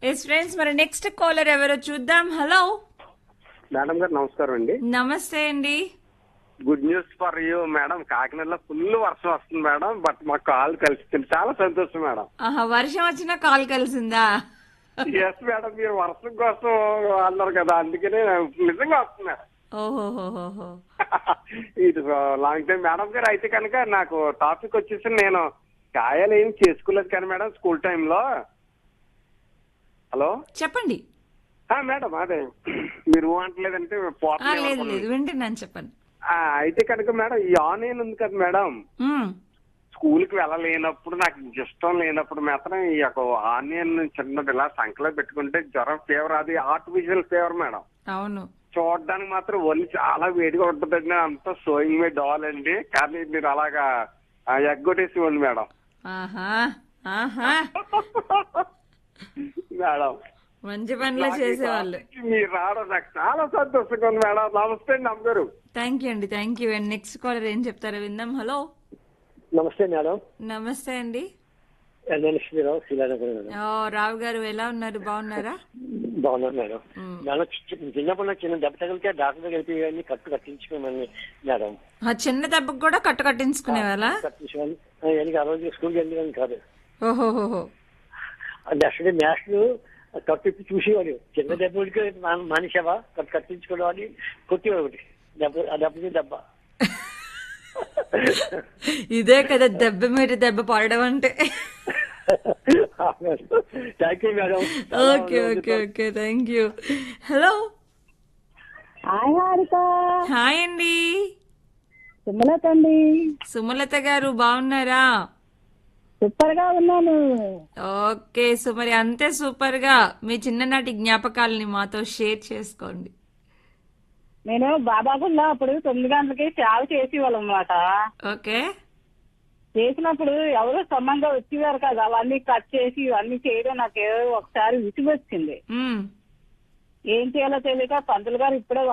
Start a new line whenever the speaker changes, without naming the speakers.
Yes friends మరి next caller ఎవరో చూద్దాం హలో
మేడం గారు నమస్కారం అండి
నమస్తే అండి
good news for you madam కాకినాడలో ఫుల్ వర్షం వస్తుంది మేడం బట్ మా కాల్ కలిసింది చాలా సంతోషం మేడం
ఆహా వర్షం వచ్చినా కాల్ కలిసిందా
ఎస్ మేడం మీరు వర్షం కోసం అన్నారు కదా అందుకనే నిజంగా వస్తుంది మేడం
ఓహోహోహో
ఇది లాంగ్ టైం మేడం గారు అయితే కనుక నాకు టాపిక్ వచ్చేసి నేను కాయలు ఏం చేసుకోలేదు కానీ మేడం స్కూల్ టైంలో హలో
చెప్పండి
ఆ, మేడం అదే మీరు అంటలేదంటే
ఆ,
పోతుంది
లేదు లేదు వింటున్నాను చెప్పండి
ఆ, అయితే కనుక మేడం ఈ ఆన్లైన్ ఉంది కదా మేడం
మ్మ్.
స్కూల్ కి వెళ్ళలేనప్పుడు నాకు ఇష్టం లేనప్పుడు మాత్రం ఈ యొక్క ఆనియన్ చిన్నది ఇలా సంకలో పెట్టుకుంటే జ్వరం ఫీవర్ అది ఆర్టిఫిషియల్ ఫీవర్ మేడం
అవును
చూడడానికి మాత్రం ఒళ్ళు చాలా వేడిగా ఉంటుందండి అంత సోయింగ్ మే డాల్ అండి కానీ మీరు అలాగా ఆ, ఎగ్గొట్టేసి ఉంది మేడం
ఆహా ఆహా
మేడం
మంచి పనులు చేసేవాళ్ళు
మీరు రావడం నాకు చాలా సంతోషంగా ఉంది మేడం నమస్తే అండి అమ్మగారు
థ్యాంక్ యూ అండి thank you and next caller ఏం చెప్తారో విందాం హలో
నమస్తే మేడం
నమస్తే అండి
నేను శ్రీరావు శ్రీలానగర్ మేడం
ఓ, రావు గారు ఎలా ఉన్నారు బాగున్నారా
బాగున్నాను మేడం మేడం చి- చిన్నప్పుడు నాకు చిన్న దెబ్బ తగిలితే డాక్టర్ దగ్గర వెళ్ళి కట్టు కట్టించుకోమని మేడం
ఆ చిన్న దెబ్బకు కూడా కట్టు కట్టించుకునే వాళ్ళ
కట్టించుకోమని എനിക്ക് ఆ రోజు స్కూల్కి వెళ్ళేదాన్ని కాదు
ఓహోహోహో
నెక్స్ట్ డే మ్యాథ్స్ కట్టు ఇప్పి చూసేవాడు చిన్న దెబ్బకి మనిషివా కట్టు కట్టించుకోవడం అని కొట్టేవాడు ఒకటి దెబ్బ ఆ దెబ్బకి దెబ్బ
ఇదే కదా దెబ్బ మీద దెబ్బ పడడం అంటే
thank you madam
okay okay okay thank you hello
hi Harika
hi అండి
సుమలత అండి
సుమలత గారు బాగున్నారా
సూపర్ గా ఉన్నాను
ఓకే సో మరి అంతే సూపర్ గా మీ చిన్ననాటి జ్ఞాపకాలని మాతో షేర్ చేసుకోండి
నేను బాబాగుల్లో అప్పుడు తొమ్మిది గంటలకి సేవ చేసేవాళ్ళం అన్నమాట
ఓకే
చేసినప్పుడు ఎవరో సమంగా వచ్చేవారు కదా అవన్నీ కట్ చేసి ఇవన్నీ చేయడం నాకు ఏదో ఒకసారి విసుగు వచ్చింది
మ్మ్.
ఏం చేయాలో తెలియక పంతులు గారు ఇప్పుడే